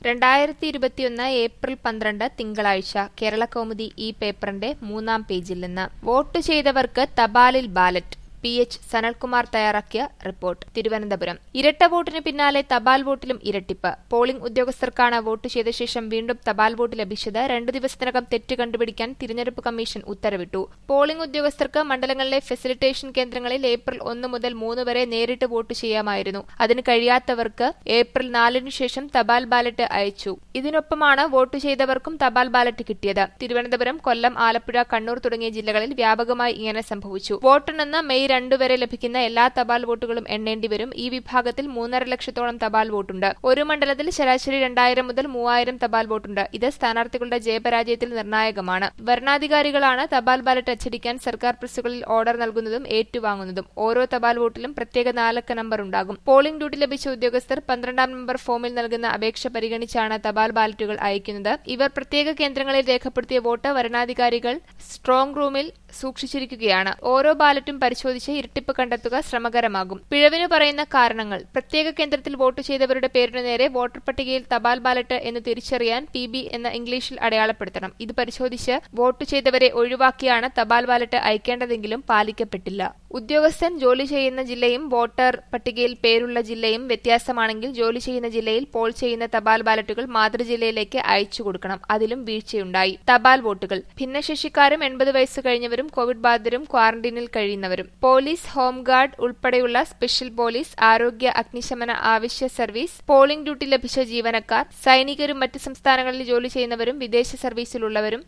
രണ്ടായിരത്തി ഇരുപത്തിയൊന്ന് ഏപ്രിൽ പന്ത്രണ്ട് തിങ്കളാഴ്ച കേരളകൗമുദി ഈ പേപ്പറിന്റെ മൂന്നാം പേജിൽ നിന്ന് വോട്ട് ചെയ്തവർക്ക് തപാലിൽ ബാലറ്റ് പി എച്ച് സനൽകുമാർ തയ്യാറാക്കിയ റിപ്പോർട്ട് തിരുവനന്തപുരം ഇരട്ട വോട്ടിന് പിന്നാലെ തപാൽ വോട്ടിലും ഇരട്ടിപ്പ് പോളിംഗ് ഉദ്യോഗസ്ഥർക്കാണ് വോട്ട് ചെയ്ത ശേഷം വീണ്ടും തപാൽ വോട്ട് ലഭിച്ചത് രണ്ടു ദിവസത്തിനകം തെറ്റ് കണ്ടുപിടിക്കാൻ തിരഞ്ഞെടുപ്പ് കമ്മീഷൻ ഉത്തരവിട്ടു പോളിംഗ് ഉദ്യോഗസ്ഥർക്ക് മണ്ഡലങ്ങളിലെ ഫെസിലിറ്റേഷൻ കേന്ദ്രങ്ങളിൽ ഏപ്രിൽ ഒന്ന് മുതൽ മൂന്ന് വരെ നേരിട്ട് വോട്ട് ചെയ്യാമായിരുന്നു അതിന് കഴിയാത്തവർക്ക് ഏപ്രിൽ നാലിനു ശേഷം തപാൽ ബാലറ്റ് അയച്ചു ഇതിനൊപ്പമാണ് വോട്ട് ചെയ്തവർക്കും തപാൽ ബാലറ്റ് കിട്ടിയത് തിരുവനന്തപുരം കൊല്ലം ആലപ്പുഴ കണ്ണൂർ തുടങ്ങിയ ജില്ലകളിൽ വ്യാപകമായി ഇങ്ങനെ സംഭവിച്ചു വോട്ടെണ്ണുന്ന മെയ് രണ്ടു വരെ ലഭിക്കുന്ന എല്ലാ തപാൽ വോട്ടുകളും എണ്ണേണ്ടി വരും ഈ വിഭാഗത്തിൽ മൂന്നര ലക്ഷത്തോളം തപാൽ വോട്ടുണ്ട് ഒരു മണ്ഡലത്തിൽ ശരാശരി രണ്ടായിരം മുതൽ മൂവായിരം തപാൽ വോട്ടുണ്ട് ഇത് സ്ഥാനാർത്ഥികളുടെ ജയപരാജയത്തിൽ നിർണായകമാണ് വരണാധികാരികളാണ് തപാൽ ബാലറ്റ് അച്ചടിക്കാൻ സർക്കാർ പ്രസ്സുകളിൽ ഓർഡർ നൽകുന്നതും ഏറ്റുവാങ്ങുന്നതും ഓരോ തപാൽ വോട്ടിലും പ്രത്യേക നാലക്ക നമ്പർ ഉണ്ടാകും പോളിംഗ് ഡ്യൂട്ടി ലഭിച്ച ഉദ്യോഗസ്ഥർ പന്ത്രണ്ടാം നമ്പർ ഫോമിൽ നൽകുന്ന അപേക്ഷ പരിഗണിച്ചാണ് തപാൽ ബാലറ്റുകൾ അയക്കുന്നത് ഇവർ പ്രത്യേക കേന്ദ്രങ്ങളിൽ രേഖപ്പെടുത്തിയ വോട്ട് വരണാധികാരികൾ സ്ട്രോങ് റൂമിൽ സൂക്ഷിച്ചിരിക്കുകയാണ് ഓരോ ബാലറ്റും പരിശോധിച്ച് ഇരട്ടിപ്പ് കണ്ടെത്തുക ശ്രമകരമാകും പിഴവിന് പറയുന്ന കാരണങ്ങൾ പ്രത്യേക കേന്ദ്രത്തിൽ വോട്ട് ചെയ്തവരുടെ പേരിനു നേരെ വോട്ടർ പട്ടികയിൽ തപാൽ ബാലറ്റ് എന്ന് തിരിച്ചറിയാൻ പി ബി എന്ന ഇംഗ്ലീഷിൽ അടയാളപ്പെടുത്തണം ഇത് പരിശോധിച്ച് വോട്ട് ചെയ്തവരെ ഒഴിവാക്കിയാണ് തപാൽ ബാലറ്റ് അയക്കേണ്ടതെങ്കിലും പാലിക്കപ്പെട്ടില്ല ഉദ്യോഗസ്ഥൻ ജോലി ചെയ്യുന്ന ജില്ലയും വോട്ടർ പട്ടികയിൽ പേരുള്ള ജില്ലയും വ്യത്യാസമാണെങ്കിൽ ജോലി ചെയ്യുന്ന ജില്ലയിൽ പോൾ ചെയ്യുന്ന തപാൽ ബാലറ്റുകൾ മാതൃജില്ലയിലേക്ക് അയച്ചു കൊടുക്കണം അതിലും വീഴ്ചയുണ്ടായി തപാൽ വോട്ടുകൾ ഭിന്നശേഷിക്കാരും എൺപത് വയസ്സ് കഴിഞ്ഞവരും കോവിഡ് ബാധിതരും ക്വാറന്റീനിൽ കഴിയുന്നവരും പോലീസ് ഹോംഗാർഡ് ഉൾപ്പെടെയുള്ള സ്പെഷ്യൽ പോലീസ് ആരോഗ്യ അഗ്നിശമന ആവശ്യ സർവീസ് പോളിംഗ് ഡ്യൂട്ടി ലഭിച്ച ജീവനക്കാർ സൈനികരും മറ്റ് സംസ്ഥാനങ്ങളിൽ ജോലി ചെയ്യുന്നവരും വിദേശ സർവീസിലുള്ളവരും